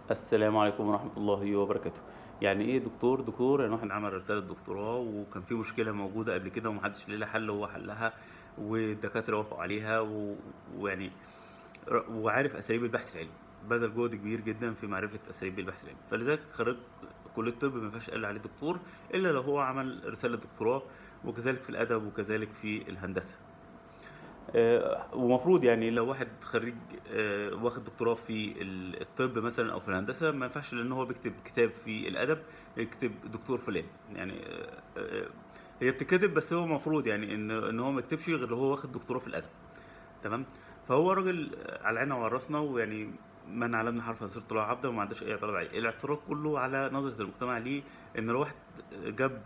السلام عليكم ورحمة الله وبركاته. يعني إيه دكتور؟ دكتور يعني واحد عمل رسالة دكتوراه وكان في مشكلة موجودة قبل كده وما حدش لاقي لها حل وهو حلها والدكاترة وافقوا عليها و ويعني ر وعارف أساليب البحث العلمي، بذل جهد كبير جدًا في معرفة أساليب البحث العلمي، فلذلك خريج كلية طب ما ينفعش يتقال عليه دكتور إلا لو هو عمل رسالة دكتوراه وكذلك في الأدب وكذلك في الهندسة. آآ ومفروض يعني لو واحد خريج آآ واخد دكتوراه في ال الطب مثلًا أو في الهندسة ما ينفعش لإن هو بيكتب كتاب في الأدب يكتب دكتور فلان، يعني آآ هي بتتكتب بس هو المفروض يعني إن إن هو ما يكتبش غير لو هو واخد دكتوراه في الأدب، تمام؟ فهو راجل على عيننا وعلى راسنا ويعني من علمني حرفًا صرت له عبدًا وما عندناش أي اعتراض عليه، الاعتراض كله على نظرة المجتمع ليه إن لو واحد جاب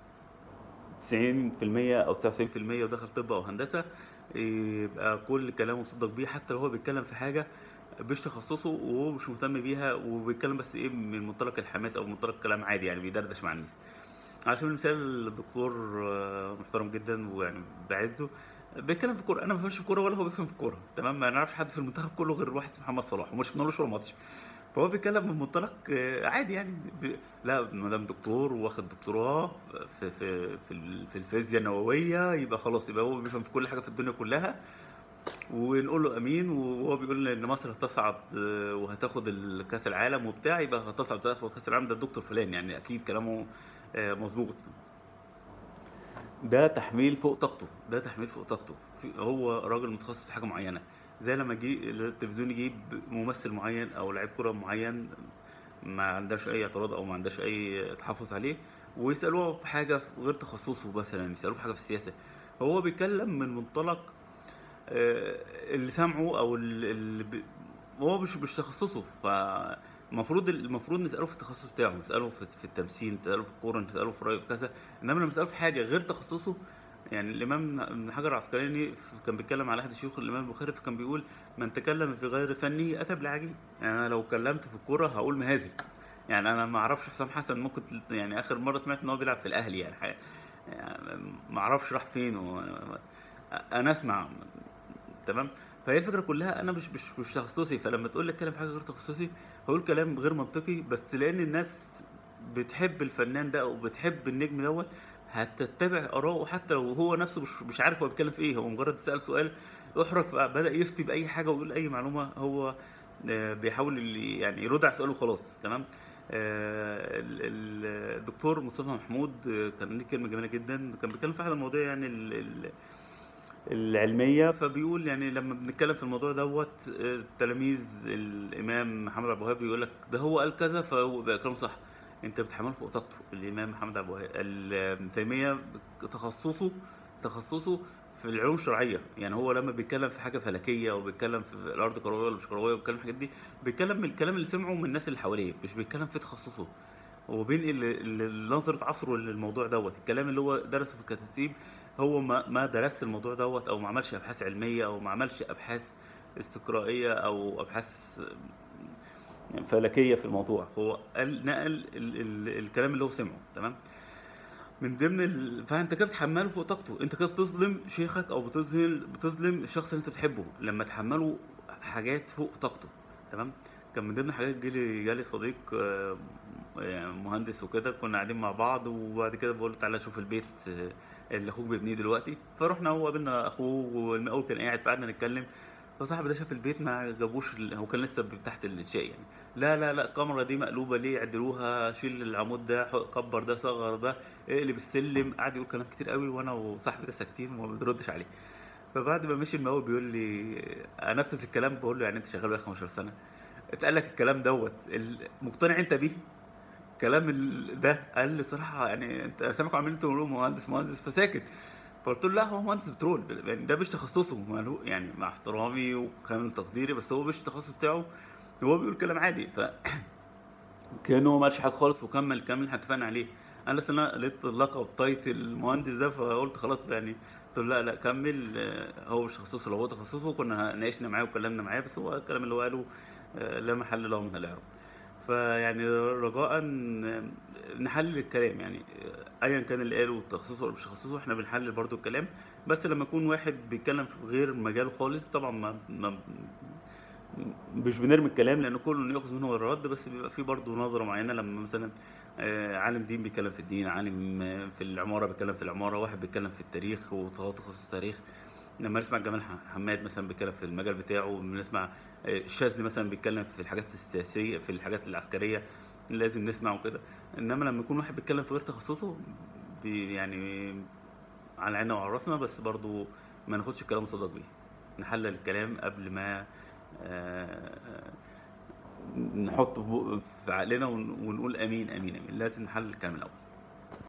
90% أو 99% ودخل طب أو هندسة يبقى كل كلامه مصدق بيه حتى لو هو بيتكلم في حاجة مش تخصصه وهو مش مهتم بيها وبيتكلم بس إيه من منطلق الحماس أو منطلق كلام عادي يعني بيدردش مع الناس. على سبيل المثال الدكتور محترم جدًا ويعني باعزّه بيتكلم في الكورة، أنا ما بافهمش في الكورة ولا هو بيفهم في الكورة، تمام؟ ما نعرفش حد في المنتخب كله غير واحد اسمه محمد صلاح وما شفنالوش ولا ماتش. فهو بيتكلم من منطلق عادي يعني ب لأ ما دام دكتور وواخد دكتوراه في في في ال في الفيزيا النووية يبقى خلاص يبقى هو بيفهم في كل حاجة في الدنيا كلها ونقول له آمين وهو بيقول إن مصر هتصعد وهتاخد ال كأس العالم وبتاع يبقى هتصعد وتاخد كأس العالم ده الدكتور فلان يعني أكيد كلامه آآ مضبوط. ده تحميل فوق طاقته، ده تحميل فوق طاقته، في هو راجل متخصص في حاجة معينة، زي لما جه التلفزيون يجيب ممثل معين أو لعيب كورة معين ما عندهاش أي اعتراض أو ما عندهاش أي تحفظ عليه ويسألوه في حاجة غير تخصصه مثلًا، يسألوه في حاجة في السياسة، هو بيتكلم من منطلق آآ اللي سامعه أو ال اللي ب هو مش مش تخصصه فالمفروض المفروض نسأله في التخصص بتاعه، نسأله في في التمثيل، نسأله في الكورة، نسأله في رأيه في كذا، إنما لما نسأله في حاجة غير تخصصه يعني الإمام ابن حجر العسقلاني كان بيتكلم على أحد شيوخ الإمام البخاري فكان بيقول: "من تكلم في غير فنه أتى بالعجيب." يعني أنا لو اتكلمت في الكورة هاقول مهازل، يعني أنا ما أعرفش حسام حسن ممكن يعني آخر مرة سمعت إن هو بيلعب في الأهلي يعني ح ما أعرفش راح فين و أنا أسمع تمام؟ فهي الفكرة كلها أنا مش مش مش تخصصي فلما تقول لي اتكلم في حاجة غير تخصصي هاقول كلام غير منطقي بس لأن الناس بتحب الفنان ده أو بتحب النجم دوّة هتتبع آراءه حتى لو هو نفسه مش مش عارف هو بيتكلم في إيه، هو مجرد اتسأل سؤال أُحرج فبدأ يفتي بأي حاجة ويقول أي معلومة هو آآ بيحاول يعني يرد على السؤال وخلاص، تمام؟ آآ ال ال الدكتور مصطفى محمود كان ليه كلمة جميلة جدًا، كان بيتكلم في أحد المواضيع يعني ال ال العلمية فبيقول يعني لما بنتكلم في الموضوع دوّة تلاميذ الإمام محمد عبد الوهاب بيقول لك ده هو قال كذا فهو يبقى كلامه صح، أنت بتحمله فوق طاقته، الإمام محمد عبد الوهاب ال ابن تيمية تخصصه تخصصه في العلوم الشرعية، يعني هو لما بيتكلم في حاجة فلكية أو بيتكلم في الأرض كروية والّا مش كروية وبيتكلم في الحاجات دي، بيتكلم من الكلام اللي سمعه من الناس اللي حواليه، مش بيتكلم في تخصصه، هو بينقل ل لنظرة عصره للموضوع دوّة، الكلام اللي هو درسه في الكتاتيب هو ما ما درسش الموضوع دوّة أو ما عملش أبحاث علمية أو ما عملش أبحاث استقرائية أو أبحاث فلكية في الموضوع، هو قال نقل ال ال الكلام اللي هو سمعه، تمام؟ من ضمن ال فأنت كده بتحمله فوق طاقته، أنت كده بتظلم شيخك أو بتظهل بتظلم الشخص اللي أنت بتحبه لما تحمله حاجات فوق طاقته، تمام؟ كان من ضمن الحاجات جه جالي صديق مهندس وكده كنا قاعدين مع بعض وبعد كده باقول له تعالَ شوف البيت اللي أخوك بيبنيه دلوقتي، فرُحنا وقابلنا أخوه والمقاول كان قاعد فقعدنا نتكلم، فصاحبي ده شاف البيت ما عجبوش ال هو كان لسه تحت الإنشاء يعني، لا لا لأ الكاميرا دي مقلوبة ليه، اعدلوها، شيل العمود ده، ح كبّر ده، صغّر ده، اقلب السلم، قعد يقول كلام كتير أوي وأنا وصاحبي ده ساكتين وما بنردش عليه. فبعد ما مشي المقاول بيقول لي أنفّذ الكلام باقول له: "يعني أنت شغال بقى لك 15 سنة، اتقال لك الكلام دوّة ال مقتنع أنت بيه؟" كلام ال ده قال لي الصراحة يعني أنت سامعكم عمالين تقولوا مهندس، مهندس فساكت، فقُلت له: "لأ هو مهندس بترول يعني ده مش تخصصه ما له يعني مع احترامي وكامل تقديري بس هو مش التخصص بتاعه وهو بيقول كلام عادي." ف كأنه هو ما قالش حاجة خالص وكمّل الكلام اللي إحنا اتفقنا عليه، أنا أصل أنا لقيت اللقب title المهندس ده فقُلت خلاص يعني قُلت له: "لأ، لأ كمّل هو مش تخصصه لو هو تخصصه كنا ناقشنا معاه واتكلمنا معاه بس هو الكلام اللي هو قاله لا محل له من الإعراب." فيعني رجاءً نحلل الكلام يعني أيًا كان اللي قاله تخصصه والّا مش تخصصه إحنا بنحلل برضه الكلام، بس لما يكون واحد بيتكلم في غير مجاله خالص طبعًا ما ما مش بنرمي الكلام لان كله ياخذ منه الرد بس بيبقى في برضه نظره معينه لما مثلا آه، عالم دين بيتكلم في الدين عالم آه، في العماره بيتكلم في العماره واحد بيتكلم في التاريخ وتخصص التاريخ لما نسمع جمال ح- حماد مثلا بيتكلم في المجال بتاعه بنسمع آه، الشاذلي مثلا بيتكلم في الحاجات السياسيه في الحاجات العسكريه لازم نسمعه كده انما لما يكون واحد بيتكلم في غير تخصصه بي يعني على عيننا وعلى راسنا بس برضو ما ناخدش الكلام صدق بيه نحلل الكلام قبل ما آه، نحطه في بق- في عقلنا ون- ونقول امين امين امين لازم نحلل الكلام الاول